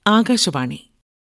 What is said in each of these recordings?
ആകാശവാണി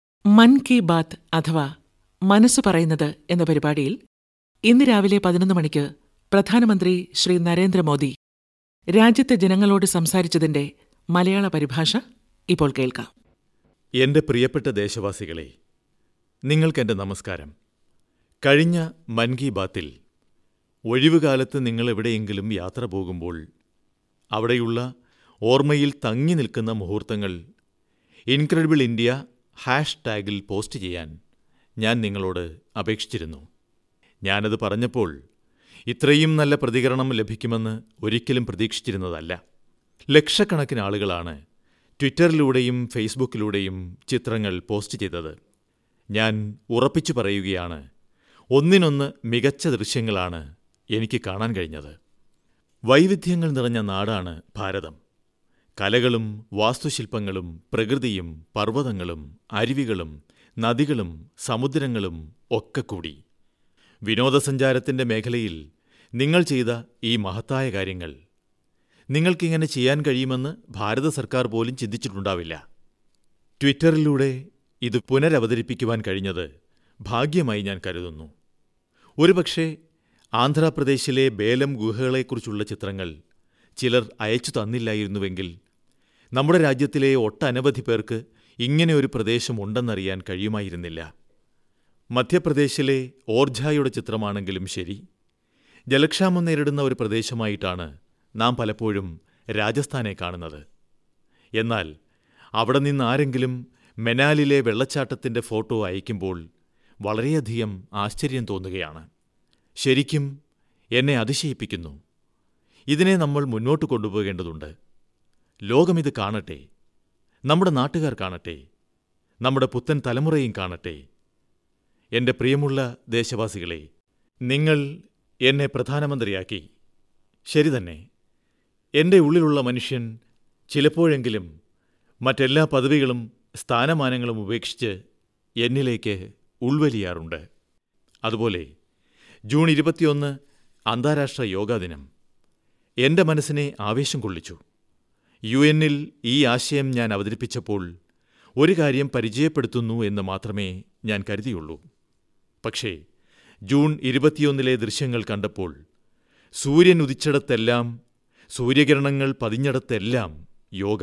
മൻ കി ബാത്ത് അഥവാ മനസ്സ് പറയുന്നത് എന്ന പരിപാടിയിൽ ഇന്ന് രാവിലെ പതിനൊന്ന് മണിക്ക് പ്രധാനമന്ത്രി ശ്രീ നരേന്ദ്രമോദി രാജ്യത്തെ ജനങ്ങളോട് സംസാരിച്ചതിന്റെ മലയാള പരിഭാഷ ഇപ്പോൾ കേൾക്കാം എന്റെ പ്രിയപ്പെട്ട ദേശവാസികളെ നിങ്ങൾക്കെന്റെ നമസ്കാരം കഴിഞ്ഞ മൻ കി ബാത്തിൽ ഒഴിവുകാലത്ത് നിങ്ങൾ എവിടെയെങ്കിലും യാത്ര പോകുമ്പോൾ അവിടെയുള്ള ഓർമ്മയിൽ തങ്ങി നിൽക്കുന്ന മുഹൂർത്തങ്ങൾ ഇൻക്രെഡിബിൾ ഇന്ത്യ ഹാഷ് ടാഗിൽ പോസ്റ്റ് ചെയ്യാൻ ഞാൻ നിങ്ങളോട് അപേക്ഷിച്ചിരുന്നു ഞാനത് പറഞ്ഞപ്പോൾ ഇത്രയും നല്ല പ്രതികരണം ലഭിക്കുമെന്ന് ഒരിക്കലും പ്രതീക്ഷിച്ചിരുന്നതല്ല ലക്ഷക്കണക്കിന് ആളുകളാണ് ട്വിറ്ററിലൂടെയും ഫേസ്ബുക്കിലൂടെയും ചിത്രങ്ങൾ പോസ്റ്റ് ചെയ്തത് ഞാൻ ഉറപ്പിച്ചു പറയുകയാണ് ഒന്നിനൊന്ന് മികച്ച ദൃശ്യങ്ങളാണ് എനിക്ക് കാണാൻ കഴിഞ്ഞത് വൈവിധ്യങ്ങൾ നിറഞ്ഞ നാടാണ് ഭാരതം കലകളും വാസ്തുശില്പങ്ങളും പ്രകൃതിയും പർവ്വതങ്ങളും അരുവികളും നദികളും സമുദ്രങ്ങളും ഒക്കെ കൂടി വിനോദസഞ്ചാരത്തിന്റെ മേഖലയിൽ നിങ്ങൾ ചെയ്ത ഈ മഹത്തായ കാര്യങ്ങൾ നിങ്ങൾക്കിങ്ങനെ ചെയ്യാൻ കഴിയുമെന്ന് ഭാരത സർക്കാർ പോലും ചിന്തിച്ചിട്ടുണ്ടാവില്ല ട്വിറ്ററിലൂടെ ഇത് പുനരവതരിപ്പിക്കുവാൻ കഴിഞ്ഞത് ഭാഗ്യമായി ഞാൻ കരുതുന്നു ഒരുപക്ഷേ ആന്ധ്രാപ്രദേശിലെ ബേലം ഗുഹകളെക്കുറിച്ചുള്ള ചിത്രങ്ങൾ ചിലർ അയച്ചു തന്നില്ലായിരുന്നുവെങ്കിൽ നമ്മുടെ രാജ്യത്തിലെ ഒട്ടനവധി പേർക്ക് ഇങ്ങനെ ഒരു പ്രദേശം ഉണ്ടെന്നറിയാൻ കഴിയുമായിരുന്നില്ല മധ്യപ്രദേശിലെ ഓർജായുടെ ചിത്രമാണെങ്കിലും ശരി ജലക്ഷാമം നേരിടുന്ന ഒരു പ്രദേശമായിട്ടാണ് നാം പലപ്പോഴും രാജസ്ഥാനെ കാണുന്നത് എന്നാൽ അവിടെ നിന്ന് ആരെങ്കിലും മെനാലിലെ വെള്ളച്ചാട്ടത്തിന്റെ ഫോട്ടോ അയക്കുമ്പോൾ വളരെയധികം ആശ്ചര്യം തോന്നുകയാണ് ശരിക്കും എന്നെ അതിശയിപ്പിക്കുന്നു ഇതിനെ നമ്മൾ മുന്നോട്ട് കൊണ്ടുപോകേണ്ടതുണ്ട് ലോകമിത് കാണട്ടെ നമ്മുടെ നാട്ടുകാർ കാണട്ടെ നമ്മുടെ പുത്തൻ തലമുറയും കാണട്ടെ എന്റെ പ്രിയമുള്ള ദേശവാസികളെ നിങ്ങൾ എന്നെ പ്രധാനമന്ത്രിയാക്കി ശരി തന്നെ എന്റെ ഉള്ളിലുള്ള മനുഷ്യൻ ചിലപ്പോഴെങ്കിലും മറ്റെല്ലാ പദവികളും സ്ഥാനമാനങ്ങളും ഉപേക്ഷിച്ച് എന്നിലേക്ക് ഉൾവലിയാറുണ്ട് അതുപോലെ ജൂൺ ഇരുപത്തിയൊന്ന് അന്താരാഷ്ട്ര യോഗാ ദിനം എന്റെ മനസ്സിനെ ആവേശം കൊള്ളിച്ചു യു എന്നിൽ ഈ ആശയം ഞാൻ അവതരിപ്പിച്ചപ്പോൾ ഒരു കാര്യം പരിചയപ്പെടുത്തുന്നു എന്ന് മാത്രമേ ഞാൻ കരുതിയുള്ളൂ പക്ഷേ ജൂൺ ഇരുപത്തിയൊന്നിലെ ദൃശ്യങ്ങൾ കണ്ടപ്പോൾ സൂര്യൻ ഉദിച്ചിടത്തെല്ലാം സൂര്യകിരണങ്ങൾ പതിഞ്ഞിടത്തെല്ലാം യോഗ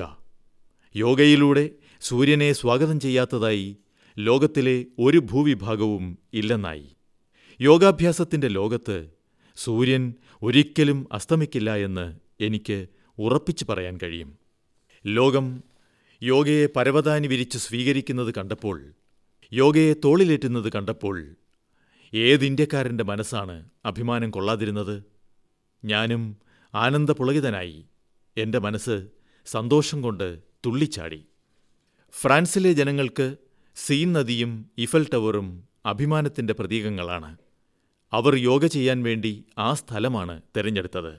യോഗയിലൂടെ സൂര്യനെ സ്വാഗതം ചെയ്യാത്തതായി ലോകത്തിലെ ഒരു ഭൂവിഭാഗവും ഇല്ലെന്നായി യോഗാഭ്യാസത്തിന്റെ ലോകത്ത് സൂര്യൻ ഒരിക്കലും അസ്തമിക്കില്ല എന്ന് എനിക്ക് ഉറപ്പിച്ചു പറയാൻ കഴിയും ലോകം യോഗയെ പരവതാനി വിരിച്ച് സ്വീകരിക്കുന്നത് കണ്ടപ്പോൾ യോഗയെ തോളിലേറ്റുന്നത് കണ്ടപ്പോൾ ഏത് ഇന്ത്യക്കാരൻ്റെ മനസ്സാണ് അഭിമാനം കൊള്ളാതിരുന്നത് ഞാനും ആനന്ദപുളകിതനായി എൻ്റെ മനസ്സ് സന്തോഷം കൊണ്ട് തുള്ളിച്ചാടി ഫ്രാൻസിലെ ജനങ്ങൾക്ക് സീൻ നദിയും ഇഫൽ ടവറും അഭിമാനത്തിൻ്റെ പ്രതീകങ്ങളാണ് അവർ യോഗ ചെയ്യാൻ വേണ്ടി ആ സ്ഥലമാണ് തിരഞ്ഞെടുത്തത്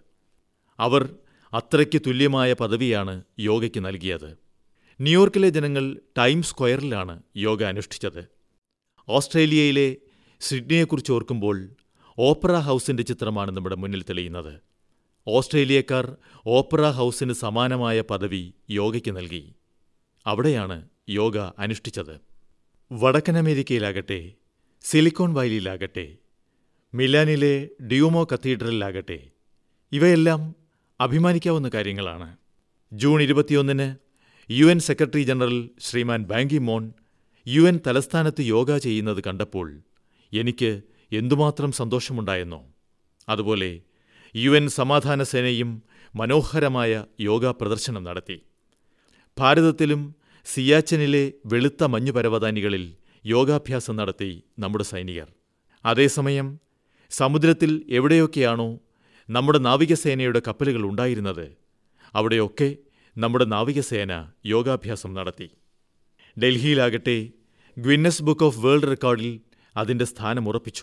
അവർ അത്രയ്ക്ക് തുല്യമായ പദവിയാണ് യോഗയ്ക്ക് നൽകിയത് ന്യൂയോർക്കിലെ ജനങ്ങൾ ടൈം സ്ക്വയറിലാണ് യോഗ അനുഷ്ഠിച്ചത് ഓസ്ട്രേലിയയിലെ സിഡ്നിയെക്കുറിച്ച് ഓർക്കുമ്പോൾ ഓപ്പറ ഹൗസിന്റെ ചിത്രമാണ് നമ്മുടെ മുന്നിൽ തെളിയുന്നത് ഓസ്ട്രേലിയക്കാർ ഓപ്പറ ഹൗസിന് സമാനമായ പദവി യോഗയ്ക്ക് നൽകി അവിടെയാണ് യോഗ അനുഷ്ഠിച്ചത് വടക്കൻ അമേരിക്കയിലാകട്ടെ സിലിക്കോൺ വാലിയിലാകട്ടെ മിലാനിലെ ഡ്യൂമോ കത്തീഡ്രലിലാകട്ടെ ഇവയെല്ലാം അഭിമാനിക്കാവുന്ന കാര്യങ്ങളാണ് ജൂൺ ഇരുപത്തിയൊന്നിന് യു എൻ സെക്രട്ടറി ജനറൽ ശ്രീമാൻ ബാങ്കി മോൺ യു എൻ തലസ്ഥാനത്ത് യോഗ ചെയ്യുന്നത് കണ്ടപ്പോൾ എനിക്ക് എന്തുമാത്രം സന്തോഷമുണ്ടായെന്നോ അതുപോലെ യു എൻ സമാധാന സേനയും മനോഹരമായ യോഗ പ്രദർശനം നടത്തി ഭാരതത്തിലും സിയാച്ചനിലെ വെളുത്ത മഞ്ഞുപരവതാനികളിൽ യോഗാഭ്യാസം നടത്തി നമ്മുടെ സൈനികർ അതേസമയം സമുദ്രത്തിൽ എവിടെയൊക്കെയാണോ നമ്മുടെ നാവികസേനയുടെ കപ്പലുകൾ ഉണ്ടായിരുന്നത് അവിടെയൊക്കെ നമ്മുടെ നാവികസേന യോഗാഭ്യാസം നടത്തി ഡൽഹിയിലാകട്ടെ ഗ്വിന്നസ് ബുക്ക് ഓഫ് വേൾഡ് റെക്കോർഡിൽ അതിന്റെ സ്ഥാനം ഉറപ്പിച്ചു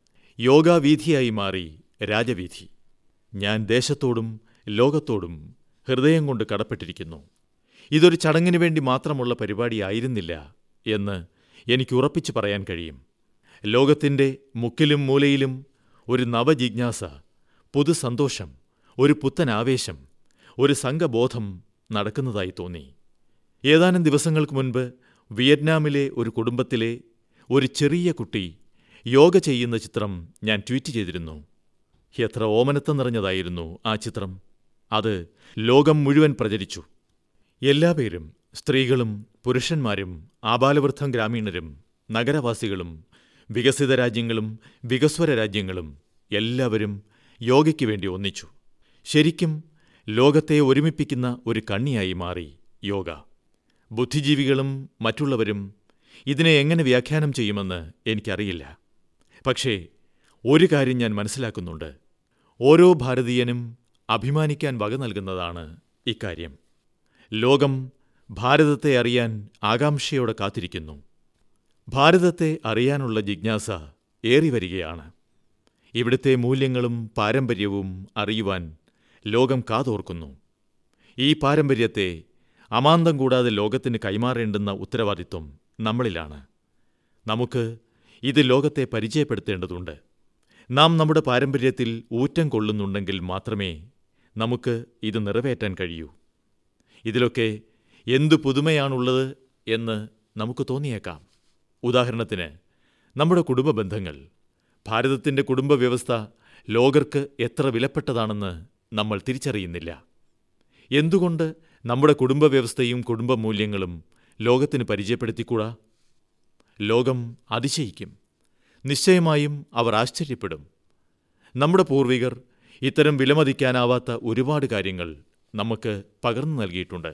യോഗാവീഥിയായി മാറി രാജവീഥി ഞാൻ ദേശത്തോടും ലോകത്തോടും ഹൃദയം കൊണ്ട് കടപ്പെട്ടിരിക്കുന്നു ഇതൊരു ചടങ്ങിനു വേണ്ടി മാത്രമുള്ള പരിപാടിയായിരുന്നില്ല എന്ന് എനിക്ക് ഉറപ്പിച്ചു പറയാൻ കഴിയും ലോകത്തിന്റെ മുക്കിലും മൂലയിലും ഒരു നവജിജ്ഞാസ പുതുസന്തോഷം ഒരു പുത്തൻ ആവേശം ഒരു സംഘബോധം നടക്കുന്നതായി തോന്നി ഏതാനും ദിവസങ്ങൾക്ക് മുൻപ് വിയറ്റ്നാമിലെ ഒരു കുടുംബത്തിലെ ഒരു ചെറിയ കുട്ടി യോഗ ചെയ്യുന്ന ചിത്രം ഞാൻ ട്വീറ്റ് ചെയ്തിരുന്നു എത്ര ഓമനത്തം നിറഞ്ഞതായിരുന്നു ആ ചിത്രം അത് ലോകം മുഴുവൻ പ്രചരിച്ചു എല്ലാപേരും സ്ത്രീകളും പുരുഷന്മാരും ആബാലവൃദ്ധം ഗ്രാമീണരും നഗരവാസികളും വികസിത രാജ്യങ്ങളും വികസ്വര രാജ്യങ്ങളും എല്ലാവരും യോഗയ്ക്ക് വേണ്ടി ഒന്നിച്ചു ശരിക്കും ലോകത്തെ ഒരുമിപ്പിക്കുന്ന ഒരു കണ്ണിയായി മാറി യോഗ ബുദ്ധിജീവികളും മറ്റുള്ളവരും ഇതിനെ എങ്ങനെ വ്യാഖ്യാനം ചെയ്യുമെന്ന് എനിക്കറിയില്ല പക്ഷേ ഒരു കാര്യം ഞാൻ മനസ്സിലാക്കുന്നുണ്ട് ഓരോ ഭാരതീയനും അഭിമാനിക്കാൻ വക നൽകുന്നതാണ് ഇക്കാര്യം ലോകം ഭാരതത്തെ അറിയാൻ ആകാംക്ഷയോടെ കാത്തിരിക്കുന്നു ഭാരതത്തെ അറിയാനുള്ള ജിജ്ഞാസ ഏറിവരികയാണ് ഇവിടുത്തെ മൂല്യങ്ങളും പാരമ്പര്യവും അറിയുവാൻ ലോകം കാതോർക്കുന്നു ഈ പാരമ്പര്യത്തെ അമാന്തം കൂടാതെ ലോകത്തിന് കൈമാറേണ്ടുന്ന ഉത്തരവാദിത്വം നമ്മളിലാണ് നമുക്ക് ഇത് ലോകത്തെ പരിചയപ്പെടുത്തേണ്ടതുണ്ട് നാം നമ്മുടെ പാരമ്പര്യത്തിൽ ഊറ്റം കൊള്ളുന്നുണ്ടെങ്കിൽ മാത്രമേ നമുക്ക് ഇത് നിറവേറ്റാൻ കഴിയൂ ഇതിലൊക്കെ എന്തു പുതുമയാണുള്ളത് എന്ന് നമുക്ക് തോന്നിയേക്കാം ഉദാഹരണത്തിന് നമ്മുടെ കുടുംബ ബന്ധങ്ങൾ ഭാരതത്തിൻ്റെ കുടുംബ വ്യവസ്ഥ ലോകർക്ക് എത്ര വിലപ്പെട്ടതാണെന്ന് നമ്മൾ തിരിച്ചറിയുന്നില്ല എന്തുകൊണ്ട് നമ്മുടെ കുടുംബ വ്യവസ്ഥയും കുടുംബ മൂല്യങ്ങളും ലോകത്തിന് പരിചയപ്പെടുത്തിക്കൂടാ ലോകം അതിശയിക്കും നിശ്ചയമായും അവർ ആശ്ചര്യപ്പെടും നമ്മുടെ പൂർവികർ ഇത്തരം വിലമതിക്കാനാവാത്ത ഒരുപാട് കാര്യങ്ങൾ നമുക്ക് പകർന്നു നൽകിയിട്ടുണ്ട്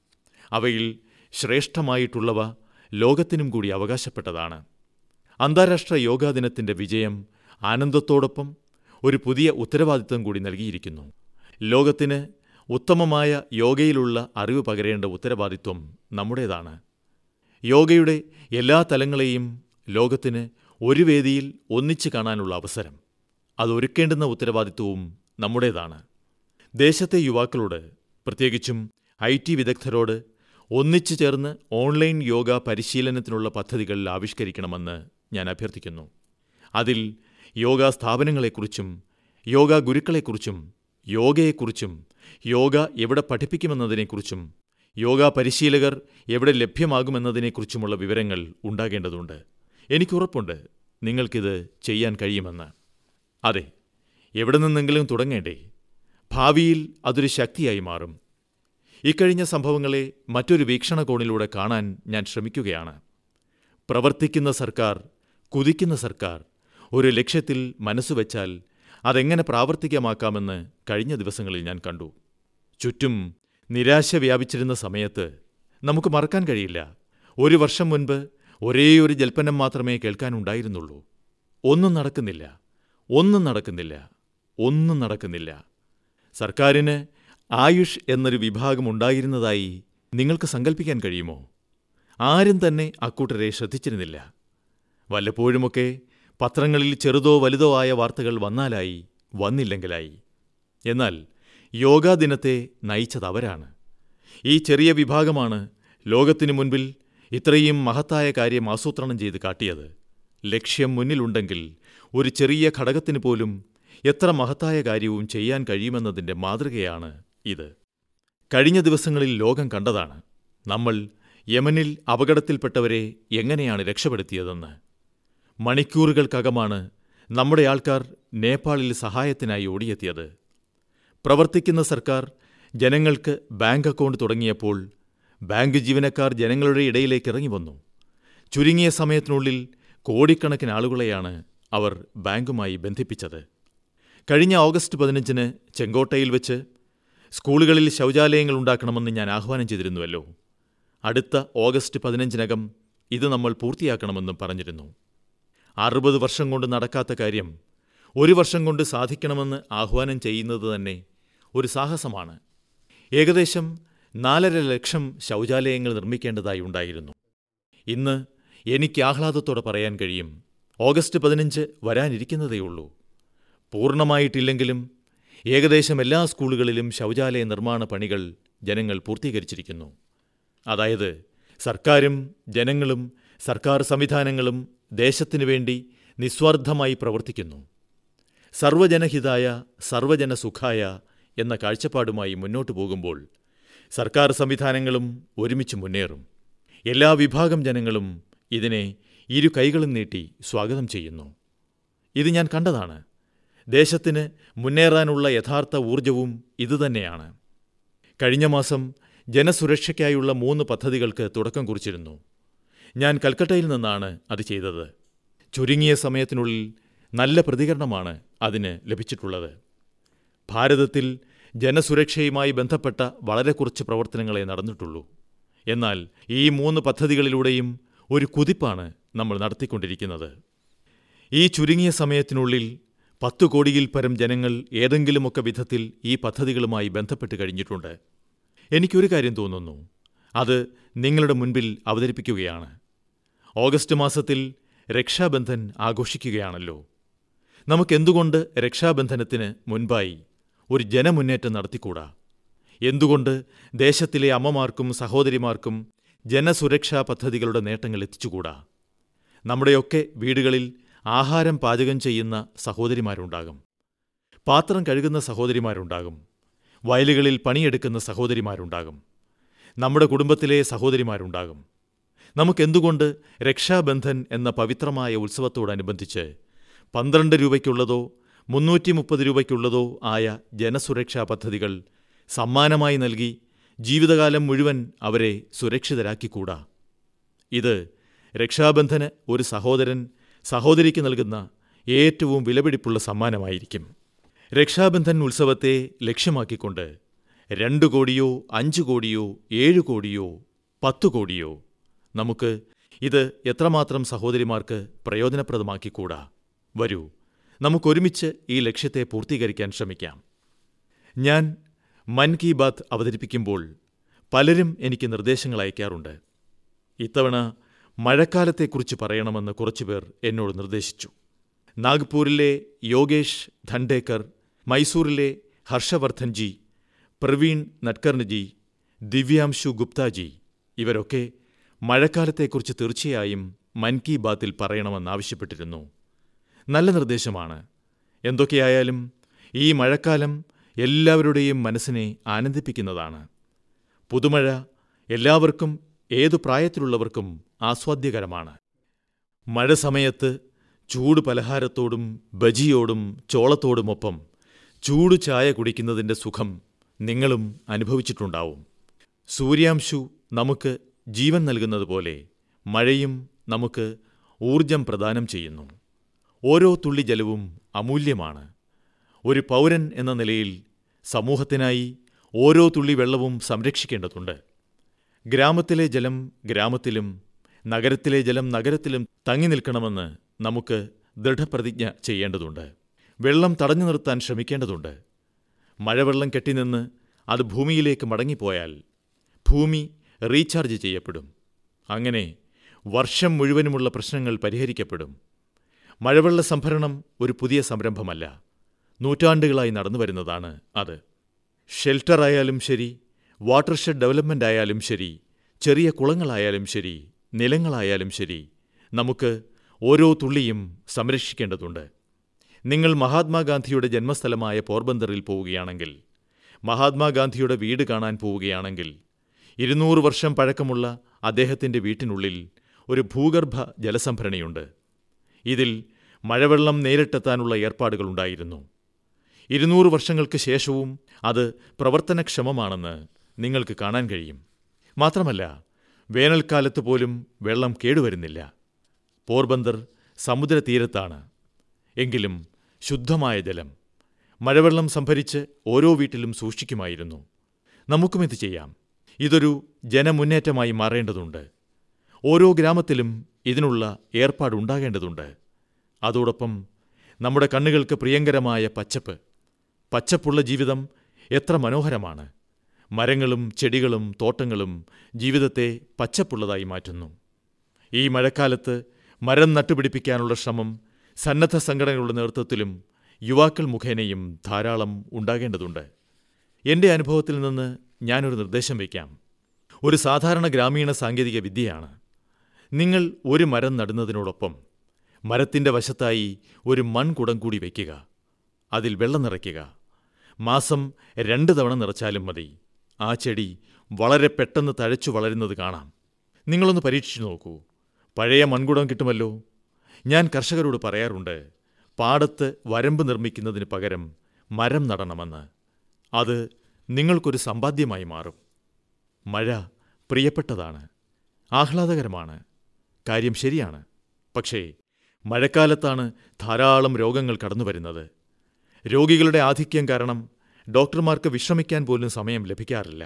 അവയിൽ ശ്രേഷ്ഠമായിട്ടുള്ളവ ലോകത്തിനും കൂടി അവകാശപ്പെട്ടതാണ് അന്താരാഷ്ട്ര യോഗാ ദിനത്തിന്റെ വിജയം ആനന്ദത്തോടൊപ്പം ഒരു പുതിയ ഉത്തരവാദിത്തം കൂടി നൽകിയിരിക്കുന്നു ലോകത്തിന് ഉത്തമമായ യോഗയിലുള്ള അറിവ് പകരേണ്ട ഉത്തരവാദിത്വം നമ്മുടേതാണ് യോഗയുടെ എല്ലാ തലങ്ങളെയും ലോകത്തിന് ഒരു വേദിയിൽ ഒന്നിച്ചു കാണാനുള്ള അവസരം അതൊരുക്കേണ്ടുന്ന ഉത്തരവാദിത്വവും നമ്മുടേതാണ് ദേശത്തെ യുവാക്കളോട് പ്രത്യേകിച്ചും ഐ ടി വിദഗ്ധരോട് ഒന്നിച്ചു ചേർന്ന് ഓൺലൈൻ യോഗ പരിശീലനത്തിനുള്ള പദ്ധതികൾ ആവിഷ്കരിക്കണമെന്ന് ഞാൻ അഭ്യർത്ഥിക്കുന്നു അതിൽ യോഗ സ്ഥാപനങ്ങളെക്കുറിച്ചും യോഗ ഗുരുക്കളെക്കുറിച്ചും യോഗയെക്കുറിച്ചും യോഗ എവിടെ പഠിപ്പിക്കുമെന്നതിനെക്കുറിച്ചും യോഗ പരിശീലകർ എവിടെ ലഭ്യമാകുമെന്നതിനെക്കുറിച്ചുമുള്ള വിവരങ്ങൾ ഉണ്ടാകേണ്ടതുണ്ട് എനിക്കുറപ്പുണ്ട് നിങ്ങൾക്കിത് ചെയ്യാൻ കഴിയുമെന്ന് അതെ എവിടെ നിന്നെങ്കിലും തുടങ്ങേണ്ടേ ഭാവിയിൽ അതൊരു ശക്തിയായി മാറും ഇക്കഴിഞ്ഞ സംഭവങ്ങളെ മറ്റൊരു വീക്ഷണകോണിലൂടെ കാണാൻ ഞാൻ ശ്രമിക്കുകയാണ് പ്രവർത്തിക്കുന്ന സർക്കാർ കുതിക്കുന്ന സർക്കാർ ഒരു ലക്ഷ്യത്തിൽ മനസ്സുവെച്ചാൽ അതെങ്ങനെ പ്രാവർത്തികമാക്കാമെന്ന് കഴിഞ്ഞ ദിവസങ്ങളിൽ ഞാൻ കണ്ടു ചുറ്റും നിരാശ വ്യാപിച്ചിരുന്ന സമയത്ത് നമുക്ക് മറക്കാൻ കഴിയില്ല ഒരു വർഷം മുൻപ് ഒരേ ഒരു ജൽപ്പനം മാത്രമേ കേൾക്കാനുണ്ടായിരുന്നുള്ളൂ ഒന്നും നടക്കുന്നില്ല ഒന്നും നടക്കുന്നില്ല ഒന്നും നടക്കുന്നില്ല സർക്കാരിന് ആയുഷ് എന്നൊരു വിഭാഗം ഉണ്ടായിരുന്നതായി നിങ്ങൾക്ക് സങ്കല്പിക്കാൻ കഴിയുമോ ആരും തന്നെ അക്കൂട്ടരെ ശ്രദ്ധിച്ചിരുന്നില്ല വല്ലപ്പോഴുമൊക്കെ പത്രങ്ങളിൽ ചെറുതോ വലുതോ ആയ വാർത്തകൾ വന്നാലായി വന്നില്ലെങ്കിലായി എന്നാൽ യോഗാ ദിനത്തെ നയിച്ചത് അവരാണ് ഈ ചെറിയ വിഭാഗമാണ് ലോകത്തിനു മുൻപിൽ ഇത്രയും മഹത്തായ കാര്യം ആസൂത്രണം ചെയ്ത് കാട്ടിയത് ലക്ഷ്യം മുന്നിലുണ്ടെങ്കിൽ ഒരു ചെറിയ ഘടകത്തിന് പോലും എത്ര മഹത്തായ കാര്യവും ചെയ്യാൻ കഴിയുമെന്നതിൻ്റെ മാതൃകയാണ് ഇത് കഴിഞ്ഞ ദിവസങ്ങളിൽ ലോകം കണ്ടതാണ് നമ്മൾ യമനിൽ അപകടത്തിൽപ്പെട്ടവരെ എങ്ങനെയാണ് രക്ഷപ്പെടുത്തിയതെന്ന് മണിക്കൂറുകൾക്കകമാണ് നമ്മുടെ ആൾക്കാർ നേപ്പാളിൽ സഹായത്തിനായി ഓടിയെത്തിയത് പ്രവർത്തിക്കുന്ന സർക്കാർ ജനങ്ങൾക്ക് ബാങ്ക് അക്കൗണ്ട് തുടങ്ങിയപ്പോൾ ബാങ്ക് ജീവനക്കാർ ജനങ്ങളുടെ ഇടയിലേക്ക് ഇറങ്ങി വന്നു ചുരുങ്ങിയ സമയത്തിനുള്ളിൽ കോടിക്കണക്കിന് ആളുകളെയാണ് അവർ ബാങ്കുമായി ബന്ധിപ്പിച്ചത് കഴിഞ്ഞ ഓഗസ്റ്റ് പതിനഞ്ചിന് ചെങ്കോട്ടയിൽ വെച്ച് സ്കൂളുകളിൽ ശൗചാലയങ്ങൾ ഉണ്ടാക്കണമെന്ന് ഞാൻ ആഹ്വാനം ചെയ്തിരുന്നുവല്ലോ അടുത്ത ഓഗസ്റ്റ് പതിനഞ്ചിനകം ഇത് നമ്മൾ പൂർത്തിയാക്കണമെന്നും പറഞ്ഞിരുന്നു അറുപത് വർഷം കൊണ്ട് നടക്കാത്ത കാര്യം ഒരു വർഷം കൊണ്ട് സാധിക്കണമെന്ന് ആഹ്വാനം ചെയ്യുന്നത് തന്നെ ഒരു സാഹസമാണ് ഏകദേശം നാലര ലക്ഷം ശൗചാലയങ്ങൾ നിർമ്മിക്കേണ്ടതായി ഉണ്ടായിരുന്നു ഇന്ന് എനിക്ക് ആഹ്ലാദത്തോടെ പറയാൻ കഴിയും ഓഗസ്റ്റ് പതിനഞ്ച് വരാനിരിക്കുന്നതേയുള്ളൂ പൂർണ്ണമായിട്ടില്ലെങ്കിലും ഏകദേശം എല്ലാ സ്കൂളുകളിലും ശൗചാലയ നിർമ്മാണ പണികൾ ജനങ്ങൾ പൂർത്തീകരിച്ചിരിക്കുന്നു അതായത് സർക്കാരും ജനങ്ങളും സർക്കാർ സംവിധാനങ്ങളും ദേശത്തിനു വേണ്ടി നിസ്വാർത്ഥമായി പ്രവർത്തിക്കുന്നു സർവജനഹിതായ സർവജന സുഖായ എന്ന കാഴ്ചപ്പാടുമായി മുന്നോട്ടു പോകുമ്പോൾ സർക്കാർ സംവിധാനങ്ങളും ഒരുമിച്ച് മുന്നേറും എല്ലാ വിഭാഗം ജനങ്ങളും ഇതിനെ ഇരു കൈകളും നീട്ടി സ്വാഗതം ചെയ്യുന്നു ഇത് ഞാൻ കണ്ടതാണ് ദേശത്തിന് മുന്നേറാനുള്ള യഥാർത്ഥ ഊർജവും ഇതുതന്നെയാണ് കഴിഞ്ഞ മാസം ജനസുരക്ഷയ്ക്കായുള്ള മൂന്ന് പദ്ധതികൾക്ക് തുടക്കം കുറിച്ചിരുന്നു ഞാൻ കൽക്കട്ടയിൽ നിന്നാണ് അത് ചെയ്തത് ചുരുങ്ങിയ സമയത്തിനുള്ളിൽ നല്ല പ്രതികരണമാണ് അതിന് ലഭിച്ചിട്ടുള്ളത് ഭാരതത്തിൽ ജനസുരക്ഷയുമായി ബന്ധപ്പെട്ട വളരെ കുറച്ച് പ്രവർത്തനങ്ങളെ നടന്നിട്ടുള്ളൂ എന്നാൽ ഈ മൂന്ന് പദ്ധതികളിലൂടെയും ഒരു കുതിപ്പാണ് നമ്മൾ നടത്തിക്കൊണ്ടിരിക്കുന്നത് ഈ ചുരുങ്ങിയ സമയത്തിനുള്ളിൽ പത്തു കോടിയിൽ പരം ജനങ്ങൾ ഏതെങ്കിലുമൊക്കെ വിധത്തിൽ ഈ പദ്ധതികളുമായി ബന്ധപ്പെട്ട് കഴിഞ്ഞിട്ടുണ്ട് എനിക്കൊരു കാര്യം തോന്നുന്നു അത് നിങ്ങളുടെ മുൻപിൽ അവതരിപ്പിക്കുകയാണ് ഓഗസ്റ്റ് മാസത്തിൽ രക്ഷാബന്ധൻ ആഘോഷിക്കുകയാണല്ലോ നമുക്കെന്തുകൊണ്ട് രക്ഷാബന്ധനത്തിന് മുൻപായി ഒരു ജനമുന്നേറ്റം നടത്തിക്കൂടാ എന്തുകൊണ്ട് ദേശത്തിലെ അമ്മമാർക്കും സഹോദരിമാർക്കും ജനസുരക്ഷാ പദ്ധതികളുടെ നേട്ടങ്ങൾ എത്തിച്ചുകൂടാ നമ്മുടെയൊക്കെ വീടുകളിൽ ആഹാരം പാചകം ചെയ്യുന്ന സഹോദരിമാരുണ്ടാകും പാത്രം കഴുകുന്ന സഹോദരിമാരുണ്ടാകും വയലുകളിൽ പണിയെടുക്കുന്ന സഹോദരിമാരുണ്ടാകും നമ്മുടെ കുടുംബത്തിലെ സഹോദരിമാരുണ്ടാകും നമുക്കെന്തുകൊണ്ട് രക്ഷാബന്ധൻ എന്ന പവിത്രമായ ഉത്സവത്തോടനുബന്ധിച്ച് പന്ത്രണ്ട് രൂപയ്ക്കുള്ളതോ മുന്നൂറ്റി മുപ്പത് രൂപയ്ക്കുള്ളതോ ആയ ജനസുരക്ഷാ പദ്ധതികൾ സമ്മാനമായി നൽകി ജീവിതകാലം മുഴുവൻ അവരെ സുരക്ഷിതരാക്കിക്കൂടാ ഇത് രക്ഷാബന്ധന് ഒരു സഹോദരൻ സഹോദരിക്ക് നൽകുന്ന ഏറ്റവും വിലപിടിപ്പുള്ള സമ്മാനമായിരിക്കും രക്ഷാബന്ധൻ ഉത്സവത്തെ ലക്ഷ്യമാക്കിക്കൊണ്ട് രണ്ട് കോടിയോ അഞ്ച് കോടിയോ ഏഴ് കോടിയോ പത്തു കോടിയോ നമുക്ക് ഇത് എത്രമാത്രം സഹോദരിമാർക്ക് പ്രയോജനപ്രദമാക്കിക്കൂടാ വരൂ നമുക്കൊരുമിച്ച് ഈ ലക്ഷ്യത്തെ പൂർത്തീകരിക്കാൻ ശ്രമിക്കാം ഞാൻ മൻ കി ബാത്ത് അവതരിപ്പിക്കുമ്പോൾ പലരും എനിക്ക് നിർദ്ദേശങ്ങൾ അയക്കാറുണ്ട് ഇത്തവണ മഴക്കാലത്തെക്കുറിച്ച് പറയണമെന്ന് കുറച്ചുപേർ എന്നോട് നിർദ്ദേശിച്ചു നാഗ്പൂരിലെ യോഗേഷ് ധണ്ടേക്കർ മൈസൂരിലെ ഹർഷവർദ്ധൻജി പ്രവീൺ നട്കർണിജി ദിവ്യാംശു ഗുപ്താജി ഇവരൊക്കെ മഴക്കാലത്തെക്കുറിച്ച് തീർച്ചയായും മൻ കി ബാത്തിൽ പറയണമെന്നാവശ്യപ്പെട്ടിരുന്നു നല്ല നിർദ്ദേശമാണ് എന്തൊക്കെയായാലും ഈ മഴക്കാലം എല്ലാവരുടെയും മനസ്സിനെ ആനന്ദിപ്പിക്കുന്നതാണ് പുതുമഴ എല്ലാവർക്കും ഏതു പ്രായത്തിലുള്ളവർക്കും ആസ്വാദ്യകരമാണ് മഴ സമയത്ത് ചൂട് പലഹാരത്തോടും ബജിയോടും ചോളത്തോടുമൊപ്പം ചൂട് ചായ കുടിക്കുന്നതിൻ്റെ സുഖം നിങ്ങളും അനുഭവിച്ചിട്ടുണ്ടാവും സൂര്യാംശു നമുക്ക് ജീവൻ നൽകുന്നതുപോലെ മഴയും നമുക്ക് ഊർജം പ്രദാനം ചെയ്യുന്നു ഓരോ തുള്ളി ജലവും അമൂല്യമാണ് ഒരു പൗരൻ എന്ന നിലയിൽ സമൂഹത്തിനായി ഓരോ തുള്ളി വെള്ളവും സംരക്ഷിക്കേണ്ടതുണ്ട് ഗ്രാമത്തിലെ ജലം ഗ്രാമത്തിലും നഗരത്തിലെ ജലം നഗരത്തിലും തങ്ങി നിൽക്കണമെന്ന് നമുക്ക് ദൃഢപ്രതിജ്ഞ ചെയ്യേണ്ടതുണ്ട് വെള്ളം തടഞ്ഞു നിർത്താൻ ശ്രമിക്കേണ്ടതുണ്ട് മഴവെള്ളം കെട്ടിനിന്ന് അത് ഭൂമിയിലേക്ക് മടങ്ങിപ്പോയാൽ ഭൂമി റീചാർജ് ചെയ്യപ്പെടും അങ്ങനെ വർഷം മുഴുവനുമുള്ള പ്രശ്നങ്ങൾ പരിഹരിക്കപ്പെടും മഴവെള്ള സംഭരണം ഒരു പുതിയ സംരംഭമല്ല നൂറ്റാണ്ടുകളായി നടന്നു വരുന്നതാണ് അത് ഷെൽട്ടർ ആയാലും ശരി വാട്ടർഷെഡ് ഡെവലപ്മെൻ്റ് ആയാലും ശരി ചെറിയ കുളങ്ങളായാലും ശരി നിലങ്ങളായാലും ശരി നമുക്ക് ഓരോ തുള്ളിയും സംരക്ഷിക്കേണ്ടതുണ്ട് നിങ്ങൾ മഹാത്മാഗാന്ധിയുടെ ജന്മസ്ഥലമായ പോർബന്തറിൽ പോവുകയാണെങ്കിൽ മഹാത്മാഗാന്ധിയുടെ വീട് കാണാൻ പോവുകയാണെങ്കിൽ ഇരുന്നൂറ് വർഷം പഴക്കമുള്ള അദ്ദേഹത്തിൻ്റെ വീട്ടിനുള്ളിൽ ഒരു ഭൂഗർഭ ജലസംഭരണിയുണ്ട് ഇതിൽ മഴവെള്ളം നേരിട്ടെത്താനുള്ള ഏർപ്പാടുകളുണ്ടായിരുന്നു ഇരുന്നൂറ് വർഷങ്ങൾക്ക് ശേഷവും അത് പ്രവർത്തനക്ഷമമാണെന്ന് നിങ്ങൾക്ക് കാണാൻ കഴിയും മാത്രമല്ല വേനൽക്കാലത്ത് പോലും വെള്ളം കേടുവരുന്നില്ല പോർബന്ദർ സമുദ്രതീരത്താണ് എങ്കിലും ശുദ്ധമായ ജലം മഴവെള്ളം സംഭരിച്ച് ഓരോ വീട്ടിലും സൂക്ഷിക്കുമായിരുന്നു നമുക്കും ഇത് ചെയ്യാം ഇതൊരു ജനമുന്നേറ്റമായി മാറേണ്ടതുണ്ട് ഓരോ ഗ്രാമത്തിലും ഇതിനുള്ള ഏർപ്പാടുണ്ടാകേണ്ടതുണ്ട് അതോടൊപ്പം നമ്മുടെ കണ്ണുകൾക്ക് പ്രിയങ്കരമായ പച്ചപ്പ് പച്ചപ്പുള്ള ജീവിതം എത്ര മനോഹരമാണ് മരങ്ങളും ചെടികളും തോട്ടങ്ങളും ജീവിതത്തെ പച്ചപ്പുള്ളതായി മാറ്റുന്നു ഈ മഴക്കാലത്ത് മരം നട്ടുപിടിപ്പിക്കാനുള്ള ശ്രമം സന്നദ്ധ സംഘടനകളുടെ നേതൃത്വത്തിലും യുവാക്കൾ മുഖേനയും ധാരാളം ഉണ്ടാകേണ്ടതുണ്ട് എൻ്റെ അനുഭവത്തിൽ നിന്ന് ഞാനൊരു നിർദ്ദേശം വയ്ക്കാം ഒരു സാധാരണ ഗ്രാമീണ സാങ്കേതിക വിദ്യയാണ് നിങ്ങൾ ഒരു മരം നടുന്നതിനോടൊപ്പം മരത്തിൻ്റെ വശത്തായി ഒരു മൺകുടം കൂടി വയ്ക്കുക അതിൽ വെള്ളം നിറയ്ക്കുക മാസം രണ്ട് തവണ നിറച്ചാലും മതി ആ ചെടി വളരെ പെട്ടെന്ന് തഴച്ചു വളരുന്നത് കാണാം നിങ്ങളൊന്ന് പരീക്ഷിച്ചു നോക്കൂ പഴയ മൺകുടം കിട്ടുമല്ലോ ഞാൻ കർഷകരോട് പറയാറുണ്ട് പാടത്ത് വരമ്പ് നിർമ്മിക്കുന്നതിന് പകരം മരം നടണമെന്ന് അത് നിങ്ങൾക്കൊരു സമ്പാദ്യമായി മാറും മഴ പ്രിയപ്പെട്ടതാണ് ആഹ്ലാദകരമാണ് കാര്യം ശരിയാണ് പക്ഷേ മഴക്കാലത്താണ് ധാരാളം രോഗങ്ങൾ കടന്നു വരുന്നത് രോഗികളുടെ ആധിക്യം കാരണം ഡോക്ടർമാർക്ക് വിശ്രമിക്കാൻ പോലും സമയം ലഭിക്കാറില്ല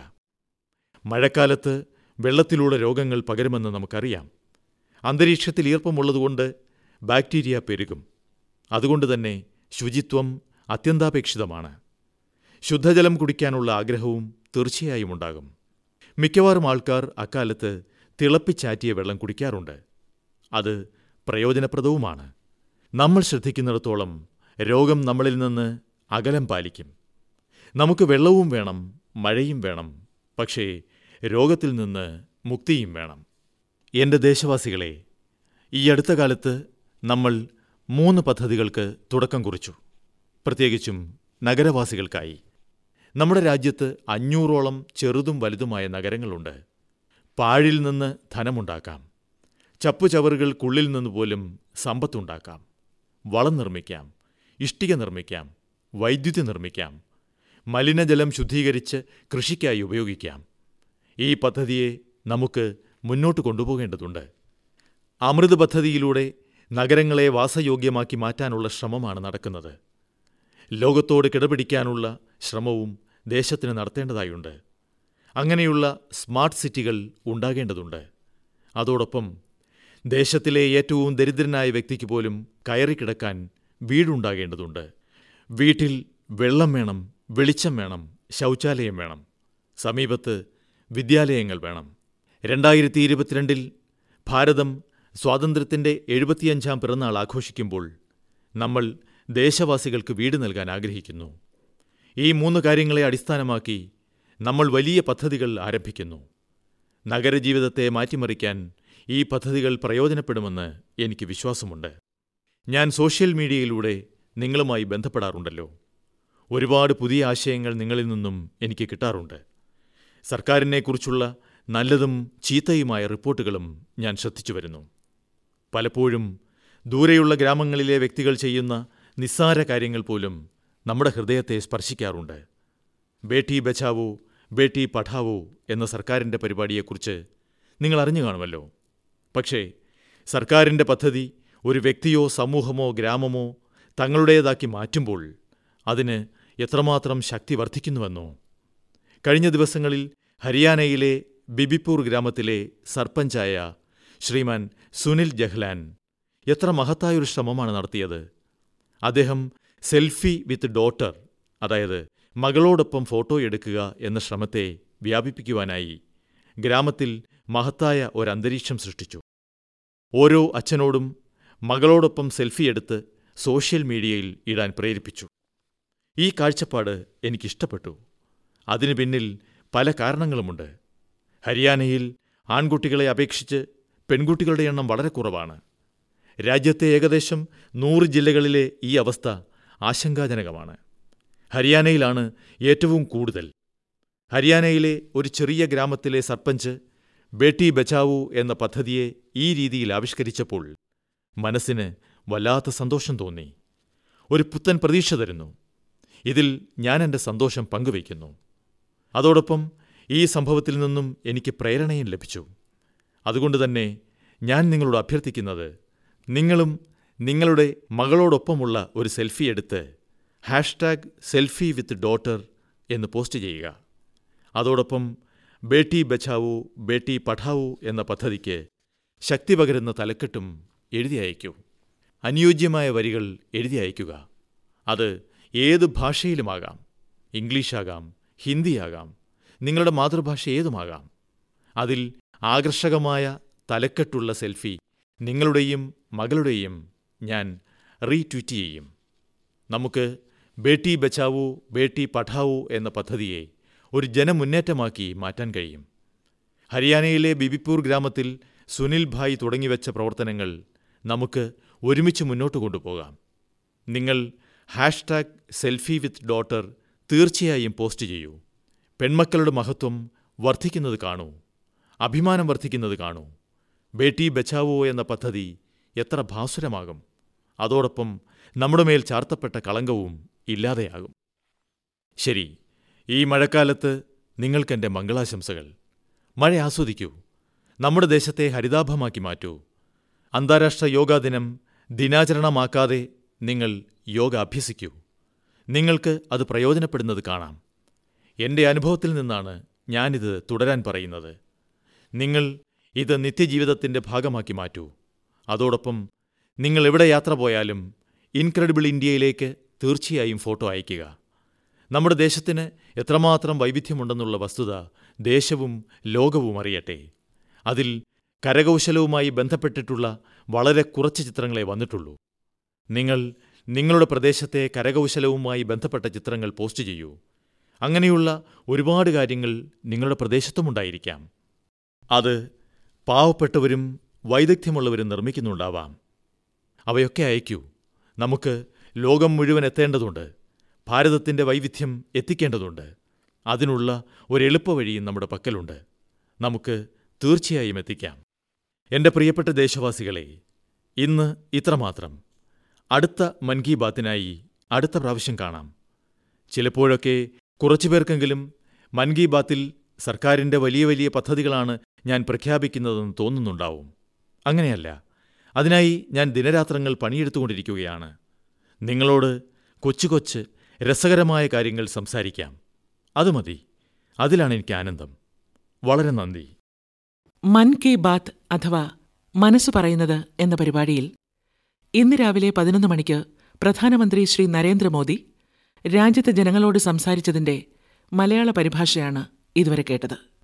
മഴക്കാലത്ത് വെള്ളത്തിലൂടെ രോഗങ്ങൾ പകരുമെന്ന് നമുക്കറിയാം അന്തരീക്ഷത്തിൽ ഈർപ്പമുള്ളതുകൊണ്ട് ബാക്ടീരിയ പെരുകും അതുകൊണ്ട് തന്നെ ശുചിത്വം അത്യന്താപേക്ഷിതമാണ് ശുദ്ധജലം കുടിക്കാനുള്ള ആഗ്രഹവും തീർച്ചയായും ഉണ്ടാകും മിക്കവാറും ആൾക്കാർ അക്കാലത്ത് തിളപ്പിച്ചാറ്റിയ വെള്ളം കുടിക്കാറുണ്ട് അത് പ്രയോജനപ്രദവുമാണ് നമ്മൾ ശ്രദ്ധിക്കുന്നിടത്തോളം രോഗം നമ്മളിൽ നിന്ന് അകലം പാലിക്കും നമുക്ക് വെള്ളവും വേണം മഴയും വേണം പക്ഷേ രോഗത്തിൽ നിന്ന് മുക്തിയും വേണം എൻ്റെ ദേശവാസികളെ ഈ അടുത്ത കാലത്ത് നമ്മൾ മൂന്ന് പദ്ധതികൾക്ക് തുടക്കം കുറിച്ചു പ്രത്യേകിച്ചും നഗരവാസികൾക്കായി നമ്മുടെ രാജ്യത്ത് അഞ്ഞൂറോളം ചെറുതും വലുതുമായ നഗരങ്ങളുണ്ട് പാഴിൽ നിന്ന് ധനമുണ്ടാക്കാം ചപ്പുചവറുകൾക്കുള്ളിൽ നിന്ന് പോലും സമ്പത്തുണ്ടാക്കാം വളം നിർമ്മിക്കാം ഇഷ്ടിക നിർമ്മിക്കാം വൈദ്യുതി നിർമ്മിക്കാം മലിനജലം ശുദ്ധീകരിച്ച് കൃഷിക്കായി ഉപയോഗിക്കാം ഈ പദ്ധതിയെ നമുക്ക് മുന്നോട്ട് കൊണ്ടുപോകേണ്ടതുണ്ട് അമൃത് പദ്ധതിയിലൂടെ നഗരങ്ങളെ വാസയോഗ്യമാക്കി മാറ്റാനുള്ള ശ്രമമാണ് നടക്കുന്നത് ലോകത്തോട് കിടപിടിക്കാനുള്ള ശ്രമവും ദേശത്തിന് നടത്തേണ്ടതായുണ്ട് അങ്ങനെയുള്ള സ്മാർട്ട് സിറ്റികൾ ഉണ്ടാകേണ്ടതുണ്ട് അതോടൊപ്പം ദേശത്തിലെ ഏറ്റവും ദരിദ്രനായ വ്യക്തിക്ക് പോലും കയറിക്കിടക്കാൻ വീടുണ്ടാകേണ്ടതുണ്ട് വീട്ടിൽ വെള്ളം വേണം വെളിച്ചം വേണം ശൗചാലയം വേണം സമീപത്ത് വിദ്യാലയങ്ങൾ വേണം രണ്ടായിരത്തി ഇരുപത്തിരണ്ടിൽ ഭാരതം സ്വാതന്ത്ര്യത്തിൻ്റെ എഴുപത്തിയഞ്ചാം പിറന്നാൾ ആഘോഷിക്കുമ്പോൾ നമ്മൾ ദേശവാസികൾക്ക് വീട് നൽകാൻ ആഗ്രഹിക്കുന്നു ഈ മൂന്ന് കാര്യങ്ങളെ അടിസ്ഥാനമാക്കി നമ്മൾ വലിയ പദ്ധതികൾ ആരംഭിക്കുന്നു നഗരജീവിതത്തെ മാറ്റിമറിക്കാൻ ഈ പദ്ധതികൾ പ്രയോജനപ്പെടുമെന്ന് എനിക്ക് വിശ്വാസമുണ്ട് ഞാൻ സോഷ്യൽ മീഡിയയിലൂടെ നിങ്ങളുമായി ബന്ധപ്പെടാറുണ്ടല്ലോ ഒരുപാട് പുതിയ ആശയങ്ങൾ നിങ്ങളിൽ നിന്നും എനിക്ക് കിട്ടാറുണ്ട് സർക്കാരിനെക്കുറിച്ചുള്ള നല്ലതും ചീത്തയുമായ റിപ്പോർട്ടുകളും ഞാൻ ശ്രദ്ധിച്ചു വരുന്നു പലപ്പോഴും ദൂരെയുള്ള ഗ്രാമങ്ങളിലെ വ്യക്തികൾ ചെയ്യുന്ന നിസ്സാര കാര്യങ്ങൾ പോലും നമ്മുടെ ഹൃദയത്തെ സ്പർശിക്കാറുണ്ട് ബേട്ടി ബച്ചാവോ ബേട്ടി പഠാവോ എന്ന സർക്കാരിൻ്റെ പരിപാടിയെക്കുറിച്ച് നിങ്ങൾ അറിഞ്ഞു കാണുമല്ലോ പക്ഷേ സർക്കാരിൻ്റെ പദ്ധതി ഒരു വ്യക്തിയോ സമൂഹമോ ഗ്രാമമോ തങ്ങളുടേതാക്കി മാറ്റുമ്പോൾ അതിന് എത്രമാത്രം ശക്തി വർദ്ധിക്കുന്നുവെന്നോ കഴിഞ്ഞ ദിവസങ്ങളിൽ ഹരിയാനയിലെ ബിബിപ്പൂർ ഗ്രാമത്തിലെ സർപ്പഞ്ചായ ശ്രീമാൻ സുനിൽ ജഹ്ലാൻ എത്ര മഹത്തായൊരു ശ്രമമാണ് നടത്തിയത് അദ്ദേഹം സെൽഫി വിത്ത് ഡോട്ടർ അതായത് മകളോടൊപ്പം ഫോട്ടോ എടുക്കുക എന്ന ശ്രമത്തെ വ്യാപിപ്പിക്കുവാനായി ഗ്രാമത്തിൽ മഹത്തായ ഒരന്തരീക്ഷം സൃഷ്ടിച്ചു ഓരോ അച്ഛനോടും മകളോടൊപ്പം സെൽഫി എടുത്ത് സോഷ്യൽ മീഡിയയിൽ ഇടാൻ പ്രേരിപ്പിച്ചു ഈ കാഴ്ചപ്പാട് എനിക്കിഷ്ടപ്പെട്ടു അതിനു പിന്നിൽ പല കാരണങ്ങളുമുണ്ട് ഹരിയാനയിൽ ആൺകുട്ടികളെ അപേക്ഷിച്ച് പെൺകുട്ടികളുടെ എണ്ണം വളരെ കുറവാണ് രാജ്യത്തെ ഏകദേശം നൂറ് ജില്ലകളിലെ ഈ അവസ്ഥ ആശങ്കാജനകമാണ് ഹരിയാനയിലാണ് ഏറ്റവും കൂടുതൽ ഹരിയാനയിലെ ഒരു ചെറിയ ഗ്രാമത്തിലെ സർപ്പഞ്ച് ബേട്ടി ബച്ചാവൂ എന്ന പദ്ധതിയെ ഈ രീതിയിൽ ആവിഷ്കരിച്ചപ്പോൾ മനസ്സിന് വല്ലാത്ത സന്തോഷം തോന്നി ഒരു പുത്തൻ പ്രതീക്ഷ തരുന്നു ഇതിൽ ഞാൻ എൻ്റെ സന്തോഷം പങ്കുവയ്ക്കുന്നു അതോടൊപ്പം ഈ സംഭവത്തിൽ നിന്നും എനിക്ക് പ്രേരണയും ലഭിച്ചു അതുകൊണ്ട് തന്നെ ഞാൻ നിങ്ങളോട് അഭ്യർത്ഥിക്കുന്നത് നിങ്ങളും നിങ്ങളുടെ മകളോടൊപ്പമുള്ള ഒരു സെൽഫി എടുത്ത് ഹാഷ്ടാഗ് സെൽഫി വിത്ത് ഡോട്ടർ എന്ന് പോസ്റ്റ് ചെയ്യുക അതോടൊപ്പം ബേട്ടി ബച്ചാവോ ബേട്ടി പഠാവോ എന്ന പദ്ധതിക്ക് ശക്തി പകരുന്ന തലക്കെട്ടും എഴുതി അയക്കൂ അനുയോജ്യമായ വരികൾ എഴുതി അയക്കുക അത് ഏത് ഭാഷയിലുമാകാം ഇംഗ്ലീഷാകാം ഹിന്ദിയാകാം നിങ്ങളുടെ മാതൃഭാഷ ഏതുമാകാം അതിൽ ആകർഷകമായ തലക്കെട്ടുള്ള സെൽഫി നിങ്ങളുടെയും മകളുടെയും ഞാൻ റീട്വീറ്റ് ചെയ്യും നമുക്ക് ബേട്ടി ബച്ചാവോ ബേട്ടി പഠാവോ എന്ന പദ്ധതിയെ ഒരു ജനമുന്നേറ്റമാക്കി മാറ്റാൻ കഴിയും ഹരിയാനയിലെ ബിബിപ്പൂർ ഗ്രാമത്തിൽ സുനിൽ ഭായ് തുടങ്ങിവെച്ച പ്രവർത്തനങ്ങൾ നമുക്ക് ഒരുമിച്ച് മുന്നോട്ട് കൊണ്ടുപോകാം നിങ്ങൾ ഹാഷ്ടാഗ് സെൽഫി വിത്ത് ഡോട്ടർ തീർച്ചയായും പോസ്റ്റ് ചെയ്യൂ പെൺമക്കളുടെ മഹത്വം വർദ്ധിക്കുന്നത് കാണൂ അഭിമാനം വർദ്ധിക്കുന്നത് കാണൂ ബേട്ടി ബച്ചാവോ എന്ന പദ്ധതി എത്ര ഭാസുരമാകും അതോടൊപ്പം നമ്മുടെ മേൽ ചാർത്തപ്പെട്ട കളങ്കവും ഇല്ലാതെയാകും ശരി ഈ മഴക്കാലത്ത് നിങ്ങൾക്കെൻ്റെ മംഗളാശംസകൾ മഴ ആസ്വദിക്കൂ നമ്മുടെ ദേശത്തെ ഹരിതാഭമാക്കി മാറ്റൂ അന്താരാഷ്ട്ര യോഗാ ദിനം ദിനാചരണമാക്കാതെ നിങ്ങൾ യോഗ അഭ്യസിക്കൂ നിങ്ങൾക്ക് അത് പ്രയോജനപ്പെടുന്നത് കാണാം എൻ്റെ അനുഭവത്തിൽ നിന്നാണ് ഞാനിത് തുടരാൻ പറയുന്നത് നിങ്ങൾ ഇത് നിത്യജീവിതത്തിൻ്റെ ഭാഗമാക്കി മാറ്റൂ അതോടൊപ്പം നിങ്ങൾ എവിടെ യാത്ര പോയാലും ഇൻക്രെഡിബിൾ ഇന്ത്യയിലേക്ക് തീർച്ചയായും ഫോട്ടോ അയയ്ക്കുക നമ്മുടെ ദേശത്തിന് എത്രമാത്രം വൈവിധ്യമുണ്ടെന്നുള്ള വസ്തുത ദേശവും ലോകവും അറിയട്ടെ അതിൽ കരകൗശലവുമായി ബന്ധപ്പെട്ടിട്ടുള്ള വളരെ കുറച്ച് ചിത്രങ്ങളെ വന്നിട്ടുള്ളൂ നിങ്ങൾ നിങ്ങളുടെ പ്രദേശത്തെ കരകൗശലവുമായി ബന്ധപ്പെട്ട ചിത്രങ്ങൾ പോസ്റ്റ് ചെയ്യൂ അങ്ങനെയുള്ള ഒരുപാട് കാര്യങ്ങൾ നിങ്ങളുടെ പ്രദേശത്തുമുണ്ടായിരിക്കാം അത് പാവപ്പെട്ടവരും വൈദഗ്ധ്യമുള്ളവരും നിർമ്മിക്കുന്നുണ്ടാവാം അവയൊക്കെ അയക്കൂ നമുക്ക് ലോകം മുഴുവൻ എത്തേണ്ടതുണ്ട് ഭാരതത്തിൻ്റെ വൈവിധ്യം എത്തിക്കേണ്ടതുണ്ട് അതിനുള്ള ഒരു എളുപ്പവഴിയും നമ്മുടെ പക്കലുണ്ട് നമുക്ക് തീർച്ചയായും എത്തിക്കാം എൻ്റെ പ്രിയപ്പെട്ട ദേശവാസികളെ ഇന്ന് ഇത്രമാത്രം അടുത്ത മൻ കി ബാത്തിനായി അടുത്ത പ്രാവശ്യം കാണാം ചിലപ്പോഴൊക്കെ കുറച്ചുപേർക്കെങ്കിലും മൻ കി ബാത്തിൽ സർക്കാരിൻ്റെ വലിയ വലിയ പദ്ധതികളാണ് ഞാൻ പ്രഖ്യാപിക്കുന്നതെന്ന് തോന്നുന്നുണ്ടാവും അങ്ങനെയല്ല അതിനായി ഞാൻ ദിനരാത്രങ്ങൾ പണിയെടുത്തുകൊണ്ടിരിക്കുകയാണ് നിങ്ങളോട് കൊച്ചു കൊച്ച് രസകരമായ കാര്യങ്ങൾ സംസാരിക്കാം അത് മതി അതിലാണ് എനിക്ക് ആനന്ദം വളരെ നന്ദി മൻ കി ബാത്ത് അഥവാ മനസ്സ് പറയുന്നത് എന്ന പരിപാടിയിൽ ഇന്ന് രാവിലെ പതിനൊന്ന് മണിക്ക് പ്രധാനമന്ത്രി ശ്രീ നരേന്ദ്രമോദി രാജ്യത്തെ ജനങ്ങളോട് സംസാരിച്ചതിന്റെ മലയാള പരിഭാഷയാണ് ഇതുവരെ കേട്ടത്